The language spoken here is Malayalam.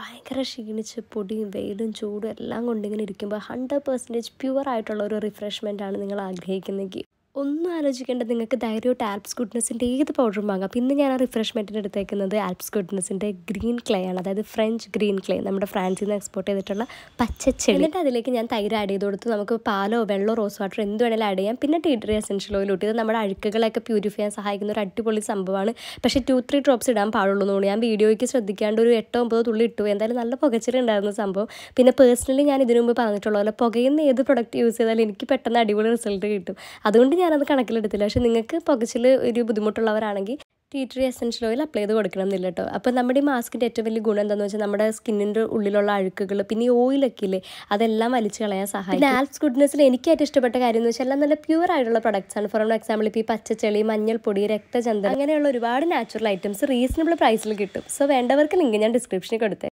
ഭയങ്കര ക്ഷീണിച്ച് പൊടിയും വെയിലും ചൂടും എല്ലാം കൊണ്ടിങ്ങനെ ഇരിക്കുമ്പോൾ ഹൺഡ്രഡ് പെർസെൻറ്റേജ് പ്യുവർ ആയിട്ടുള്ള ഒരു റിഫ്രഷ്മെൻ്റ് ആണ് നിങ്ങൾ ആഗ്രഹിക്കുന്നെങ്കിൽ ഒന്നും ആലോചിക്കേണ്ട നിങ്ങൾക്ക് ധൈര്യമായിട്ട് ആൽപ്സ് ഗുഡ്നസിൻ്റെ ഏത് പൗഡറും വാങ്ങാം അപ്പം ഇന്ന് ഞാൻ ആ റിഫ്രഷ്മെൻറ്റിന് എടുത്തേക്കുന്നത് ആൽപ്സ് ഗുഡ്നസിൻ്റെ ഗ്രീൻ ക്ലേ ആണ് അതായത് ഫ്രഞ്ച് ഗ്രീൻ ക്ലേ നമ്മുടെ ഫ്രാൻസിൽ നിന്ന് എക്സ്പോർട്ട് ചെയ്തിട്ടുള്ള പച്ചച്ചെടി എന്നിട്ട് അതിലേക്ക് ഞാൻ തൈര് ആഡ് ചെയ്ത് കൊടുത്ത് നമുക്ക് പാലോ വെള്ളമോ റോസ് വാട്ടർ എന്ത് വേണേലും ആഡ് ചെയ്യാം പിന്നെ ടീ ട്രീ എസെൻഷ്യൽ ഓയിൽ ഇട്ട് ഇത് നമ്മുടെ അഴുക്കുകളൊക്കെ പ്യൂരിഫൈ ചെയ്യാൻ സഹായിക്കുന്ന ഒരു അടിപൊളി സംഭവമാണ് പക്ഷേ ടു ത്രീ ഡ്രോപ്സ് ഇടാൻ പാടുള്ളൂ എന്ന് ഞാൻ വീഡിയോയ്ക്ക് ശ്രദ്ധിക്കാണ്ട് ഒരു എട്ടോ ഒമ്പതോ തുള്ളി ഇട്ടു എന്തായാലും നല്ല പുകച്ചിലുണ്ടായിരുന്ന സംഭവം പിന്നെ പേഴ്സണലി ഞാൻ ഇതിനു മുമ്പ് പറഞ്ഞിട്ടുള്ള പോലെ പുകയുന്ന ഏത് പ്രൊഡക്റ്റ് യൂസ് ചെയ്താലും എനിക്ക് പെട്ടെന്ന് അടിപൊളി റിസൾട്ട് കിട്ടും അതുകൊണ്ട് ഞാനത് കണക്കിലെടുത്തില്ല പക്ഷേ നിങ്ങൾക്ക് പുകച്ചിൽ ഒരു ബുദ്ധിമുട്ടുള്ളവരാണെങ്കിൽ tea tree essential oil apply ചെയ്ത് കൊടുക്കണം എന്നില്ല കേട്ടോ അപ്പോൾ നമ്മുടെ ഈ മാസ്കിൻ്റെ ഏറ്റവും വലിയ ഗുണം എന്താണെന്ന് വെച്ചാൽ നമ്മുടെ സ്കിന്നിൻ്റെ ഉള്ളിലുള്ള അഴുക്കുകൾ പിന്നെ ഈ ഓയിലൊക്കെ ഇല്ലേ അതെല്ലാം വലിച്ചു കളയാൻ സഹായിക്കും പിന്നെ ആൽപ്സ് ഗുഡ്നസ്സിൽ എനിക്ക് ഏറ്റവും ഇഷ്ടപ്പെട്ട കാര്യം എന്ന് വെച്ചാൽ എല്ലാം നല്ല പ്യൂർ ആയിട്ടുള്ള പ്രൊഡക്ട്സ് ആണ് ഫോർ എക്സാമ്പിൾ ഇപ്പോൾ ഈ പച്ചച്ചെളി മഞ്ഞൾപ്പൊടി രക്തചന്ദനം അങ്ങനെയുള്ള ഒരുപാട് നാച്ചുറൽ ഐറ്റംസ് റീസണബിൾ പ്രൈസിൽ കിട്ടും സോ വേണ്ടവർക്ക് ലിങ്ക് ഞാൻ ഡിസ്ക്രിപ്ഷനിൽ കൊടുത്തേ